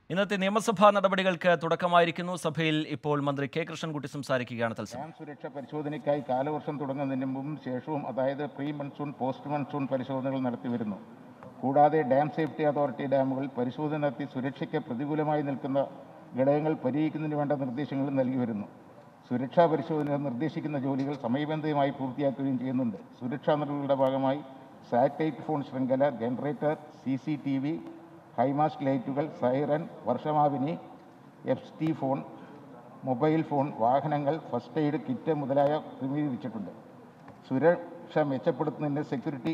ഇന്നത്തെ നിയമസഭാ നടപടികൾക്ക് തുടക്കമായിരിക്കുന്നു സഭയിൽ ഇപ്പോൾ മന്ത്രി കെ കൃഷ്ണൻകുട്ടി സംസാരിക്കുകയാണ് തത്സമയം ഡാം സുരക്ഷ പരിശോധനയ്ക്കായി കാലവർഷം തുടങ്ങുന്നതിന് മുമ്പും ശേഷവും അതായത് പ്രീ മൺസൂൺ പോസ്റ്റ് മൺസൂൺ പരിശോധനകൾ നടത്തിവരുന്നു കൂടാതെ ഡാം സേഫ്റ്റി അതോറിറ്റി ഡാമുകൾ പരിശോധന നടത്തി സുരക്ഷയ്ക്ക് പ്രതികൂലമായി നിൽക്കുന്ന ഘടകങ്ങൾ പരിഹരിക്കുന്നതിന് വേണ്ട നിർദ്ദേശങ്ങളും നൽകി വരുന്നു സുരക്ഷാ പരിശോധന നിർദ്ദേശിക്കുന്ന ജോലികൾ സമയബന്ധിതമായി പൂർത്തിയാക്കുകയും ചെയ്യുന്നുണ്ട് സുരക്ഷാ നടപടികളുടെ ഭാഗമായി സാറ്റലൈറ്റ് ഫോൺ ശൃംഖല generator C C T V high mast ലൈറ്റുകൾ സൈറൻ വർഷമാവിനി F T phone mobile phone വാഹനങ്ങൾ ഫസ്റ്റ് എയ്ഡ് കിറ്റ് മുതലായ ക്രമീകരിച്ചിട്ടുണ്ട് സുരക്ഷ മെച്ചപ്പെടുത്തുന്നതിന് സെക്യൂരിറ്റി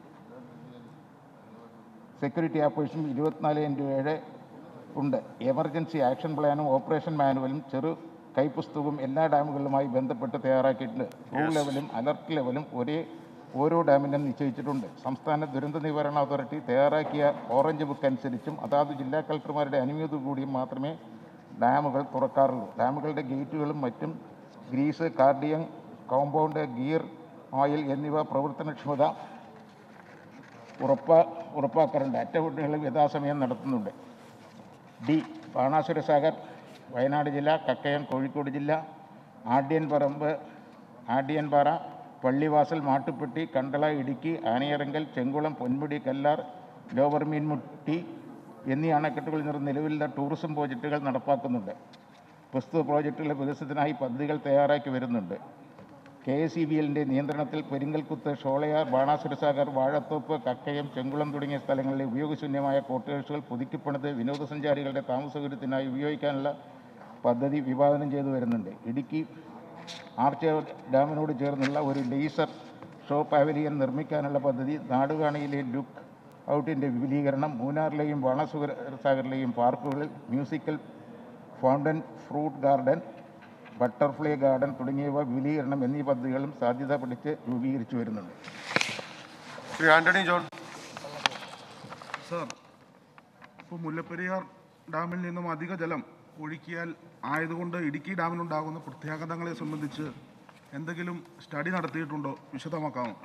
സെക്യൂരിറ്റി ഓപ്പറേഷൻ ഇരുപത്തിനാല് ഇൻറ്റു ഏഴ് ഉണ്ട് എമർജൻസി ആക്ഷൻ പ്ലാനും ഓപ്പറേഷൻ മാനുവലും ചെറു കൈപ്പുസ്തകവും എല്ലാ ഡാമുകളിലുമായി ബന്ധപ്പെട്ട് തയ്യാറാക്കിയിട്ടുണ്ട് റൂൾ ലെവലും അലർട്ട് ലെവലും ഒരേ ഓരോ ഡാമിനും നിശ്ചയിച്ചിട്ടുണ്ട് സംസ്ഥാന ദുരന്ത നിവാരണ അതോറിറ്റി തയ്യാറാക്കിയ ഓറഞ്ച് ബുക്ക് അനുസരിച്ചും അതാത് ജില്ലാ കളക്ടർമാരുടെ അനുമതി കൂടിയും മാത്രമേ ഡാമുകൾ തുറക്കാറുള്ളൂ ഡാമുകളുടെ ഗേറ്റുകളും മറ്റും grease cardium compound gear oil എന്നിവ പ്രവർത്തനക്ഷമത ഉറപ്പാ ഉറപ്പാക്കാറുണ്ട് അറ്റകുറ്റപ്പണികളും യഥാസമയം നടത്തുന്നുണ്ട് ഡി ബാണാസുര സാഗർ വയനാട് ജില്ല കക്കയം കോഴിക്കോട് ജില്ല ആഢ്യൻപറമ്പ് ആഢ്യൻപാറ പള്ളിവാസൽ മാട്ടുപ്പെട്ടി കണ്ടള ഇടുക്കി ആനയിറങ്കൽ ചെങ്കുളം പൊന്മുടി കല്ലാർ ലോവർ മീൻമുട്ടി എന്നീ അണക്കെട്ടുകളിൽ നിന്ന് നിലവിലുള്ള ടൂറിസം പ്രോജക്റ്റുകൾ നടപ്പാക്കുന്നുണ്ട് പ്രസ്തുത പ്രോജക്റ്റുകളുടെ വികസനത്തിനായി പദ്ധതികൾ തയ്യാറാക്കി വരുന്നുണ്ട് കെ എസ് ഇ ബി എല്ലിൻ്റെ നിയന്ത്രണത്തിൽ പെരിങ്കൽക്കുത്ത് ഷോളയാർ ബാണാസുരസാഗർ വാഴത്തോപ്പ് കക്കയം ചെങ്കുളം തുടങ്ങിയ സ്ഥലങ്ങളിലെ ഉപയോഗശൂന്യമായ കോട്ടേഴ്സുകൾ പുതുക്കിപ്പണിത് വിനോദസഞ്ചാരികളുടെ താമസസൗകര്യത്തിനായി ഉപയോഗിക്കാനുള്ള പദ്ധതി വിഭാവനം ചെയ്തു വരുന്നുണ്ട് ഇടുക്കി ആർച്ച ഡാമിനോട് ചേർന്നുള്ള ഒരു ലേസർ ഷോ പാവലിയൻ നിർമ്മിക്കാനുള്ള പദ്ധതി നാടുകാണിയിലെ ലുക്ക് ഔട്ടിൻ്റെ വിപുലീകരണം മൂന്നാറിലെയും ബാണാസുര സാഗറിലെയും പാർക്കുകളിൽ musical fountain fruit garden butterfly garden തുടങ്ങിയവ വിപുലീകരണം എന്നീ പദ്ധതികളും സാധ്യത പഠിച്ച് രൂപീകരിച്ചു വരുന്നുണ്ട് ശ്രീ ആന്റണി ജോൺ സാർ ഇപ്പോൾ മുല്ലപ്പെരിയാർ ഡാമിൽ നിന്നും അധിക ജലം ഒഴുക്കിയാൽ ആയതുകൊണ്ട് ഇടുക്കി ഡാമിനുണ്ടാകുന്ന പ്രത്യാഘാതങ്ങളെ സംബന്ധിച്ച് എന്തെങ്കിലും സ്റ്റഡി നടത്തിയിട്ടുണ്ടോ വിശദമാക്കാമോ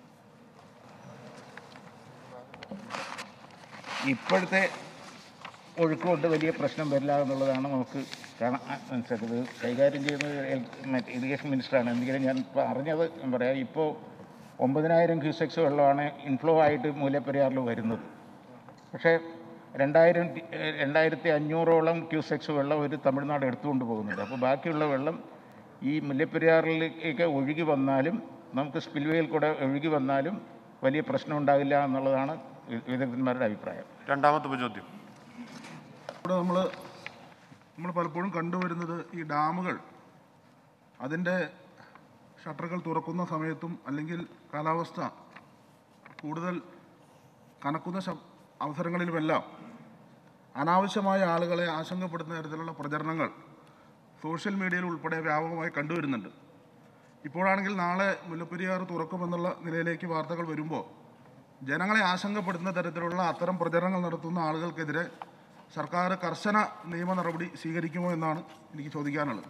ഇപ്പോഴത്തെ ഒഴുക്ക് കൊണ്ട് വലിയ പ്രശ്നം വരില്ല എന്നുള്ളതാണ് നമുക്ക് കാണാൻ മനസ്സിലാക്കുന്നത് കൈകാര്യം ചെയ്യുന്നത് എൽ- മറ്റേ ഇറിഗേഷൻ മിനിസ്റ്ററാണ് എന്തെങ്കിലും ഞാൻ ഇപ്പോൾ അറിഞ്ഞത് ഞാൻ പറയാം ഇപ്പോൾ ഒമ്പതിനായിരം ക്യൂസെക്സ് വെള്ളമാണ് ഇൻഫ്ലോ ആയിട്ട് മുല്ലപ്പെരിയാറിൽ വരുന്നത് പക്ഷേ രണ്ടായിരം ടി- ഏഹ് രണ്ടായിരത്തി അഞ്ഞൂറോളം ക്യൂസെക്സ് വെള്ളം ഒരു തമിഴ്നാട് എടുത്തുകൊണ്ട് പോകുന്നുണ്ട് അപ്പോൾ ബാക്കിയുള്ള വെള്ളം ഈ മുല്ലപ്പെരിയാറിലേക്ക് ഒഴുകി വന്നാലും നമുക്ക് സ്പിൽവേയിൽ കൂടെ ഒഴുകി വന്നാലും വലിയ പ്രശ്നം ഉണ്ടാകില്ല എന്നുള്ളതാണ് വി- വിദഗ്ധന്മാരുടെ അഭിപ്രായം രണ്ടാമത്തെ ഉപചോദ്യം ഇവിടെ നമ്മൾ നമ്മൾ പലപ്പോഴും കണ്ടുവരുന്നത് ഈ ഡാമുകൾ അതിൻ്റെ ഷട്ടറുകൾ തുറക്കുന്ന സമയത്തും അല്ലെങ്കിൽ കാലാവസ്ഥ കൂടുതൽ കനക്കുന്ന ശ- അവസരങ്ങളിലുമെല്ലാം അനാവശ്യമായ ആളുകളെ ആശങ്കപ്പെടുത്തുന്ന തരത്തിലുള്ള പ്രചരണങ്ങൾ സോഷ്യൽ മീഡിയയിൽ ഉൾപ്പെടെ വ്യാപകമായി കണ്ടുവരുന്നുണ്ട് ഇപ്പോഴാണെങ്കിൽ നാളെ മുല്ലപ്പെരിയാർ തുറക്കുമെന്നുള്ള നിലയിലേക്ക് വാർത്തകൾ വരുമ്പോൾ ജനങ്ങളെ ആശങ്കപ്പെടുത്തുന്ന തരത്തിലുള്ള അത്തരം പ്രചരണങ്ങൾ നടത്തുന്ന ആളുകൾക്കെതിരെ സർക്കാർ കർശന നിയമ നടപടി സ്വീകരിക്കുമോ എന്നാണ് എനിക്ക് ചോദിക്കാനുള്ളത്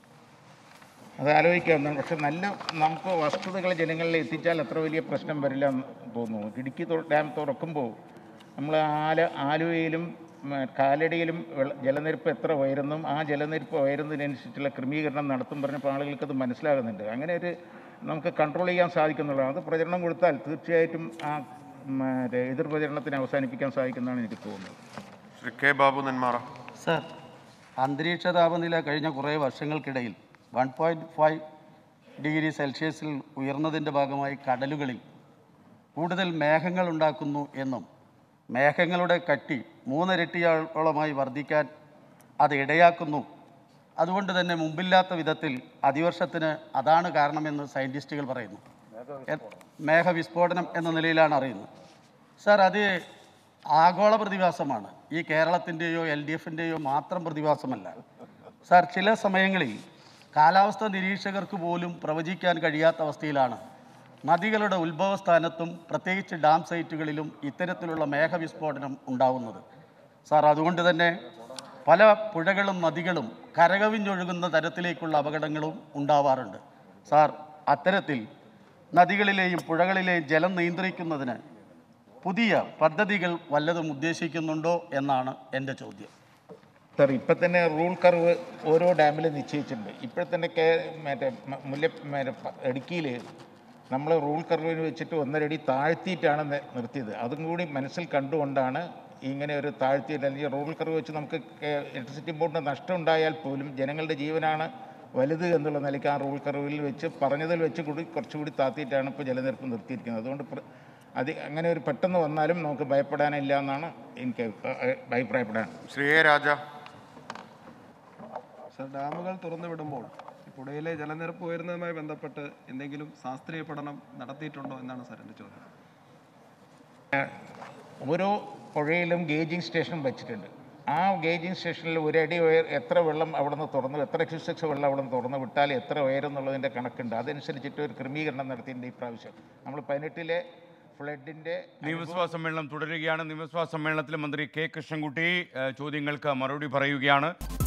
അത് ആലോചിക്കാവുന്നതാണ് പക്ഷെ നല്ല നമുക്ക് വസ്തുതകൾ ജനങ്ങളിൽ എത്തിച്ചാൽ അത്ര വലിയ പ്രശ്നം വരില്ല എന്ന് തോന്നുന്നു ഇടുക്കി തൊ- ഡാം തുറക്കുമ്പോൾ നമ്മൾ ആല ആലുവയിലും ഉം, കാലടിയിലും വെള്ള ജലനിരപ്പ് എത്ര ഉയരുന്നും ആ ജലനിരപ്പ് ഉയരുന്നതിനനുസരിച്ചുള്ള ക്രമീകരണം നടത്തും പറഞ്ഞപ്പോൾ ആളുകൾക്ക് അത് മനസ്സിലാകുന്നുണ്ട് അങ്ങനെ ഒരു നമുക്ക് കൺട്രോൾ ചെയ്യാൻ സാധിക്കുന്നുള്ളതാണ് അത് പ്രചരണം കൊടുത്താൽ തീർച്ചയായിട്ടും ആ മറ്റേ എതിർ പ്രചരണത്തിന് അവസാനിപ്പിക്കാൻ സാധിക്കുന്നതാണ് എനിക്ക് തോന്നുന്നത് ശ്രീ കെ ബാബു നെന്മാറ സർ അന്തരീക്ഷ താപനില കഴിഞ്ഞ കുറേ വർഷങ്ങൾക്കിടയിൽ വൺ പോയിൻറ്റ് ഫൈവ് ഡിഗ്രി സെൽഷ്യസിൽ ഉയർന്നതിൻ്റെ ഭാഗമായി കടലുകളിൽ കൂടുതൽ മേഘങ്ങൾ ഉണ്ടാക്കുന്നു എന്നും മേഘങ്ങളുടെ കട്ടി മൂന്നിരട്ടിയോളമായി വർദ്ധിക്കാൻ അത് ഇടയാക്കുന്നു അതുകൊണ്ട് തന്നെ മുമ്പില്ലാത്ത വിധത്തിൽ അതിവർഷത്തിന് അതാണ് കാരണമെന്ന് സയൻറ്റിസ്റ്റുകൾ പറയുന്നു എ- മേഘവിസ്ഫോടനം എന്ന നിലയിലാണ് അറിയുന്നത് സാർ അത് ആഗോള പ്രതിഭാസമാണ് ഈ കേരളത്തിൻ്റെയോ എൽ ഡി എഫിൻ്റെയോ മാത്രം പ്രതിഭാസമല്ല സാർ ചില സമയങ്ങളിൽ കാലാവസ്ഥ നിരീക്ഷകർക്ക് പോലും പ്രവചിക്കാൻ കഴിയാത്ത അവസ്ഥയിലാണ് നദികളുടെ ഉത്ഭവസ്ഥാനത്തും പ്രത്യേകിച്ച് ഡാം സൈറ്റുകളിലും ഇത്തരത്തിലുള്ള മേഘവിസ്ഫോടനം ഉണ്ടാവുന്നത് സാർ അതുകൊണ്ട് തന്നെ പല പുഴകളും നദികളും കരകവിഞ്ഞൊഴുകുന്ന തരത്തിലേക്കുള്ള അപകടങ്ങളും ഉണ്ടാവാറുണ്ട് സാർ അത്തരത്തിൽ നദികളിലെയും പുഴകളിലെയും ജലം നിയന്ത്രിക്കുന്നതിന് പുതിയ പദ്ധതികൾ വല്ലതും ഉദ്ദേശിക്കുന്നുണ്ടോ എന്നാണ് എൻ്റെ ചോദ്യം സാർ ഇപ്പം തന്നെ റൂൾ കർവ് ഓരോ ഡാമിലും നിശ്ചയിച്ചിട്ടുണ്ട് ഇപ്പോൾ തന്നെ കേ മറ്റേ മ- മുല്ല മറ്റേ പ- ഇടുക്കിയിൽ നമ്മൾ റൂൾ കർവിന് വെച്ചിട്ട് ഒന്നരടി താഴ്ത്തിയിട്ടാണ് നി- നിർത്തിയത് അതും കൂടി മനസ്സിൽ കണ്ടുകൊണ്ടാണ് ഇങ്ങനെ ഒരു താഴ്ത്തിയിട്ട് അല്ലെങ്കിൽ റൂൾ കർവ് വെച്ച് നമുക്ക് ഇലക്ട്രിസിറ്റി ബോർഡിന് നഷ്ടം ഉണ്ടായാൽ പോലും ജനങ്ങളുടെ ജീവനാണ് വലുത് എന്നുള്ള നിലയ്ക്ക് ആ റൂൾ കർവിൽ വെച്ച് പറഞ്ഞതിൽ വെച്ച് കൂടി കുറച്ചുകൂടി താത്തിയിട്ടാണ് ഇപ്പോൾ ജലനിരപ്പ് നിർത്തിയിരിക്കുന്നത് അതുകൊണ്ട് പ്ര- അത് അങ്ങനെ ഒരു പെട്ടെന്ന് വന്നാലും നമുക്ക് ഭയപ്പെടാനില്ല എന്നാണ് എനിക്ക് അഭി- അഭിപ്രായപ്പെടാൻ ശ്രീ എ രാജ സർ ഡാമുകൾ തുറന്നു വിടുമ്പോൾ പുഴയിലെ ജലനിരപ്പ് ഉയരുന്നതുമായി ബന്ധപ്പെട്ട് എന്തെങ്കിലും ശാസ്ത്രീയ പഠനം നടത്തിയിട്ടുണ്ടോ എന്നാണ് സാർ എൻ്റെ ചോദ്യം ഓരോ പുഴയിലും ഗേജിങ് സ്റ്റേഷൻ വെച്ചിട്ടുണ്ട് ആ ഗേജിങ് സ്റ്റേഷനിൽ ഒരടി ഉയർ എത്ര വെള്ളം അവിടെ നിന്ന് തുറന്നു എത്ര ക്യൂസെക്സ് വെള്ളം അവിടെ നിന്ന് തുറന്നു വിട്ടാൽ എത്ര ഉയരം എന്നുള്ളതിൻ്റെ കണക്കുണ്ട് അതനുസരിച്ചിട്ട് ഒരു ക്രമീകരണം നടത്തിയിട്ടുണ്ട് ഈ പ്രാവശ്യം നമ്മൾ പതിനെട്ടിലെ ഫ്ലഡിൻ്റെ നിയമസഭാ സമ്മേളനം തുടരുകയാണ് നിയമസഭാ സമ്മേളനത്തിൽ മന്ത്രി കെ കൃഷ്ണൻകുട്ടി ഏഹ്, ചോദ്യങ്ങൾക്ക് മറുപടി പറയുകയാണ്